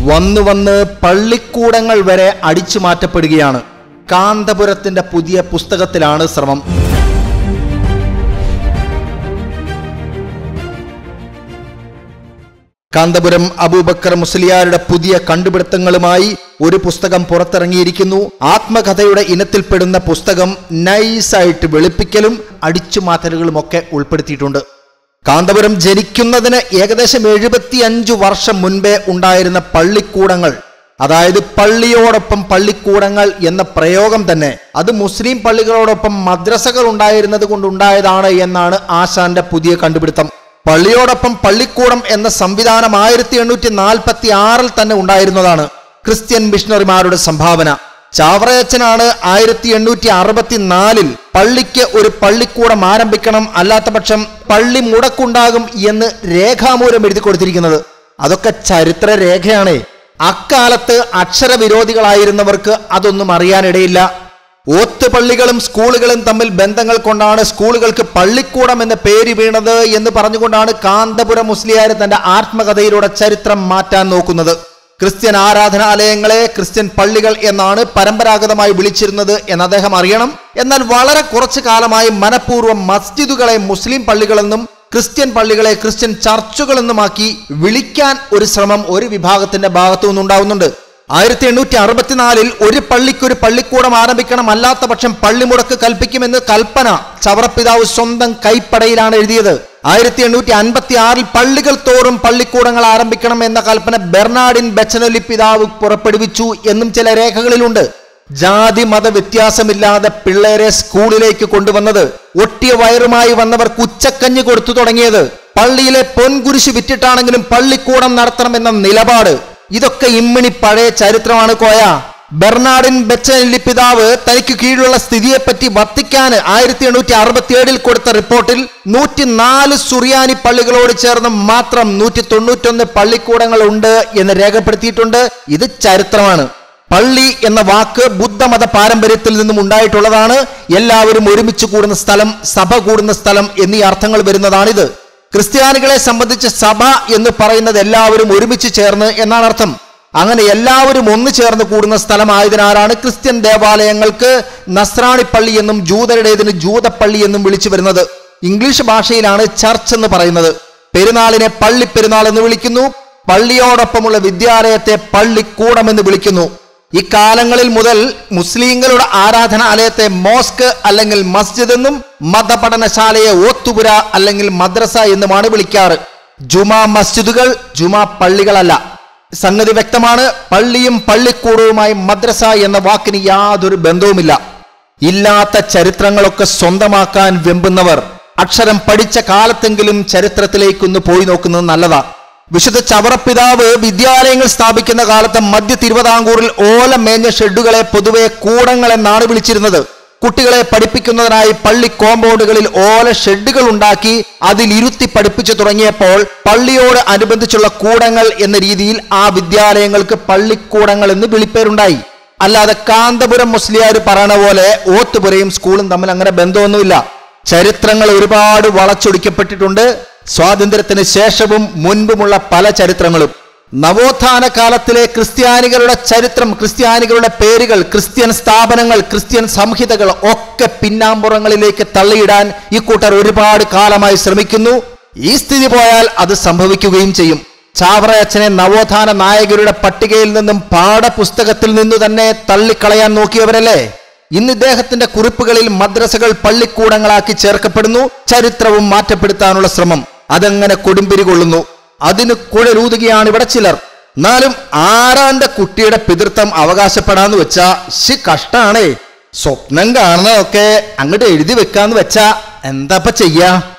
വന്നു വന്ന് പള്ളിക്കൂടങ്ങൾ വരെ അടിച്ചു മാറ്റപ്പെടുകയാണ് കാന്തപുരത്തിന്റെ പുതിയ പുസ്തകത്തിലാണ് ശ്രമം കാന്തപുരം അബൂബക്കർ മുസ്ലിയാരുടെ പുതിയ കണ്ടുപിടുത്തങ്ങളുമായി ഒരു പുസ്തകം പുറത്തിറങ്ങിയിരിക്കുന്നു ആത്മകഥയുടെ ഇനത്തിൽപ്പെടുന്ന പുസ്തകം നൈസായിട്ട് വെളുപ്പിക്കലും അടിച്ചുമാറ്റലുകളും ഒക്കെ ഉൾപ്പെടുത്തിയിട്ടുണ്ട് കാന്തപുരം ജനിക്കുന്നതിന് ഏകദേശം എഴുപത്തിയഞ്ചു വർഷം മുൻപേ ഉണ്ടായിരുന്ന പള്ളിക്കൂടങ്ങൾ അതായത് പള്ളിയോടൊപ്പം പള്ളിക്കൂടങ്ങൾ എന്ന പ്രയോഗം തന്നെ അത് മുസ്ലിം പള്ളികളോടൊപ്പം മദ്രസകൾ ഉണ്ടായിരുന്നത് കൊണ്ടുണ്ടായതാണ് എന്നാണ് ആശാന്റെ പുതിയ കണ്ടുപിടുത്തം പള്ളിയോടൊപ്പം പള്ളിക്കൂടം എന്ന സംവിധാനം ആയിരത്തി എണ്ണൂറ്റി നാൽപ്പത്തി ആറിൽ തന്നെ ഉണ്ടായിരുന്നതാണ് ക്രിസ്ത്യൻ മിഷണറിമാരുടെ സംഭാവന ചാവറയച്ചനാണ് ആയിരത്തി എണ്ണൂറ്റി അറുപത്തിനാലിൽ പള്ളിക്ക് ഒരു പള്ളിക്കൂടം ആരംഭിക്കണം അല്ലാത്ത പക്ഷം പള്ളി മുടക്കുണ്ടാകും എന്ന് രേഖാമൂലം എഴുതി കൊടുത്തിരിക്കുന്നത് അതൊക്കെ ചരിത്ര രേഖയാണേ അക്കാലത്ത് അക്ഷരവിരോധികളായിരുന്നവർക്ക് അതൊന്നും അറിയാനിടയില്ല ഓത്തുപള്ളികളും സ്കൂളുകളും തമ്മിൽ ബന്ധങ്ങൾ കൊണ്ടാണ് സ്കൂളുകൾക്ക് പള്ളിക്കൂടം എന്ന പേര് വീണത് എന്ന് പറഞ്ഞുകൊണ്ടാണ് കാന്തപുരം മുസ്ലിയാർ തന്റെ ആത്മകഥയിലൂടെ ചരിത്രം മാറ്റാൻ നോക്കുന്നത് ക്രിസ്ത്യൻ ആരാധനാലയങ്ങളെ ക്രിസ്ത്യൻ പള്ളികൾ എന്നാണ് പരമ്പരാഗതമായി വിളിച്ചിരുന്നത് എന്ന് അദ്ദേഹം അറിയണം എന്നാൽ വളരെ കുറച്ചു കാലമായി മനഃപൂർവ്വം മസ്ജിദുകളെ മുസ്ലിം പള്ളികളെന്നും ക്രിസ്ത്യൻ പള്ളികളെ ക്രിസ്ത്യൻ ചർച്ചുകളെന്നുമാക്കി വിളിക്കാൻ ഒരു ശ്രമം ഒരു വിഭാഗത്തിന്റെ ഭാഗത്തു നിന്നുണ്ടാവുന്നുണ്ട് ആയിരത്തി എണ്ണൂറ്റി അറുപത്തിനാലിൽ ഒരു പള്ളിക്കൊരു പള്ളിക്കൂടം ആരംഭിക്കണം അല്ലാത്ത പക്ഷം പള്ളിമുടക്ക് കൽപ്പിക്കുമെന്ന് കൽപ്പന ചവറപ്പിതാവ് സ്വന്തം കൈപ്പടയിലാണ് എഴുതിയത് ആയിരത്തി എണ്ണൂറ്റി അൻപത്തി ആറിൽ പള്ളികൾ തോറും പള്ളിക്കൂടങ്ങൾ ആരംഭിക്കണം എന്ന കൽപ്പന ബെർണാഡിൻ ബെച്ചനൊലി പിതാവ് പുറപ്പെടുവിച്ചു എന്നും ചില രേഖകളിലുണ്ട് ജാതി മത വ്യത്യാസമില്ലാതെ പിള്ളേരെ സ്കൂളിലേക്ക് കൊണ്ടുവന്നത് ഒട്ടിയ വയറുമായി വന്നവർക്ക് ഉച്ചക്കഞ്ഞി കൊടുത്തു തുടങ്ങിയത് പള്ളിയിലെ പൊൻകുരിശ് വിറ്റിട്ടാണെങ്കിലും പള്ളിക്കൂടം നടത്തണമെന്ന നിലപാട് ഇതൊക്കെ ഇമ്മിണി പഴയ ചരിത്രമാണ് കോയ ബെർണാഡിൻ ബെച്ചനല്ലി പിതാവ് തനിക്ക് കീഴിലുള്ള സ്ഥിതിയെപ്പറ്റി വത്തിക്കാന് ആയിരത്തി എണ്ണൂറ്റി അറുപത്തി ഏഴിൽ കൊടുത്ത റിപ്പോർട്ടിൽ നൂറ്റിനാല് സുറിയാനി പള്ളികളോട് ചേർന്ന് മാത്രം നൂറ്റി തൊണ്ണൂറ്റൊന്ന് പള്ളിക്കൂടങ്ങൾ ഉണ്ട് എന്ന് രേഖപ്പെടുത്തിയിട്ടുണ്ട് ഇത് ചരിത്രമാണ് പള്ളി എന്ന വാക്ക് ബുദ്ധമത പാരമ്പര്യത്തിൽ നിന്നും ഉണ്ടായിട്ടുള്ളതാണ് എല്ലാവരും ഒരുമിച്ച് കൂടുന്ന സ്ഥലം സഭ കൂടുന്ന സ്ഥലം എന്നീ അർത്ഥങ്ങൾ വരുന്നതാണിത് ക്രിസ്ത്യാനികളെ സംബന്ധിച്ച് സഭ എന്ന് പറയുന്നത് എല്ലാവരും ഒരുമിച്ച് ചേർന്ന് എന്നാണ് അർത്ഥം അങ്ങനെ എല്ലാവരും ഒന്നു ചേർന്ന് കൂടുന്ന സ്ഥലമായതിനാലാണ് ക്രിസ്ത്യൻ ദേവാലയങ്ങൾക്ക് നസ്രാണി പള്ളി എന്നും ജൂതരുടേതിന് ജൂതപ്പള്ളി എന്നും വിളിച്ചു വരുന്നത് ഇംഗ്ലീഷ് ഭാഷയിലാണ് ചർച്ച് എന്ന് പറയുന്നത് പെരുന്നാളിനെ പള്ളി പെരുന്നാൾ എന്ന് വിളിക്കുന്നു പള്ളിയോടൊപ്പമുള്ള വിദ്യാലയത്തെ പള്ളിക്കൂടം എന്ന് വിളിക്കുന്നു ഇക്കാലങ്ങളിൽ മുതൽ മുസ്ലിങ്ങളുടെ ആരാധനാലയത്തെ മോസ്ക് അല്ലെങ്കിൽ മസ്ജിദ് എന്നും മതപഠനശാലയെ ഓത്തുപുര അല്ലെങ്കിൽ മദ്രസ എന്നുമാണ് വിളിക്കാറ് ജുമാ മസ്ജിദുകൾ ജുമാ പള്ളികളല്ല സംഗതി വ്യക്തമാണ് പള്ളിയും പള്ളിക്കൂടവുമായി മദ്രസ എന്ന വാക്കിന് യാതൊരു ബന്ധവുമില്ല ഇല്ലാത്ത ചരിത്രങ്ങളൊക്കെ സ്വന്തമാക്കാൻ വെമ്പുന്നവർ അക്ഷരം പഠിച്ച കാലത്തെങ്കിലും ചരിത്രത്തിലേക്കൊന്ന് പോയി നോക്കുന്നത് നല്ലതാ വിശുദ്ധ ചവറപ്പിതാവ് വിദ്യാലയങ്ങൾ സ്ഥാപിക്കുന്ന കാലത്ത് മധ്യ തിരുവിതാംകൂറിൽ ഓല മേഞ്ഞ ഷെഡുകളെ പൊതുവെ കൂടങ്ങൾ എന്നാണ് വിളിച്ചിരുന്നത് കുട്ടികളെ പഠിപ്പിക്കുന്നതിനായി പള്ളി കോമ്പൗണ്ടുകളിൽ ഓല ഷെഡുകൾ ഉണ്ടാക്കി അതിൽ ഇരുത്തി പഠിപ്പിച്ചു തുടങ്ങിയപ്പോൾ പള്ളിയോട് അനുബന്ധിച്ചുള്ള കൂടങ്ങൾ എന്ന രീതിയിൽ ആ വിദ്യാലയങ്ങൾക്ക് പള്ളിക്കൂടങ്ങൾ എന്ന് വിളിപ്പേരുണ്ടായി അല്ലാതെ കാന്തപുരം മുസ്ലിയാർ പറയണ പോലെ ഓത്തുപുരയും സ്കൂളും തമ്മിൽ അങ്ങനെ ബന്ധമൊന്നുമില്ല ചരിത്രങ്ങൾ ഒരുപാട് വളച്ചൊടിക്കപ്പെട്ടിട്ടുണ്ട് സ്വാതന്ത്ര്യത്തിന് ശേഷവും മുൻപുമുള്ള പല ചരിത്രങ്ങളും നവോത്ഥാന കാലത്തിലെ ക്രിസ്ത്യാനികളുടെ ചരിത്രം ക്രിസ്ത്യാനികളുടെ പേരുകൾ ക്രിസ്ത്യൻ സ്ഥാപനങ്ങൾ ക്രിസ്ത്യൻ സംഹിതകൾ ഒക്കെ പിന്നാമ്പുറങ്ങളിലേക്ക് തള്ളിയിടാൻ ഈ കൂട്ടർ ഒരുപാട് കാലമായി ശ്രമിക്കുന്നു ഈ സ്ഥിതി പോയാൽ അത് സംഭവിക്കുകയും ചെയ്യും ചാവറയച്ചനെ നവോത്ഥാന നായകരുടെ പട്ടികയിൽ നിന്നും പാഠപുസ്തകത്തിൽ നിന്നു തന്നെ തള്ളിക്കളയാൻ നോക്കിയവരല്ലേ ഇന്ന് ഇദ്ദേഹത്തിന്റെ കുറിപ്പുകളിൽ മദ്രസകൾ പള്ളിക്കൂടങ്ങളാക്കി ചേർക്കപ്പെടുന്നു ചരിത്രവും മാറ്റപ്പെടുത്താനുള്ള ശ്രമം അതങ്ങനെ കൊടുമ്പിരി കൊള്ളുന്നു അതിന് കുഴലൂതുകയാണ് ഇവിടെ ചിലർ എന്നാലും ആരാന്റെ കുട്ടിയുടെ പിതൃത്വം അവകാശപ്പെടാന്ന് വെച്ചാ ശി കഷ്ടാണേ സ്വപ്നം കാണുന്നതൊക്കെ അങ്ങോട്ട് എഴുതി വെക്കാന്ന് വെച്ചാ എന്താപ്പ ചെയ്യാ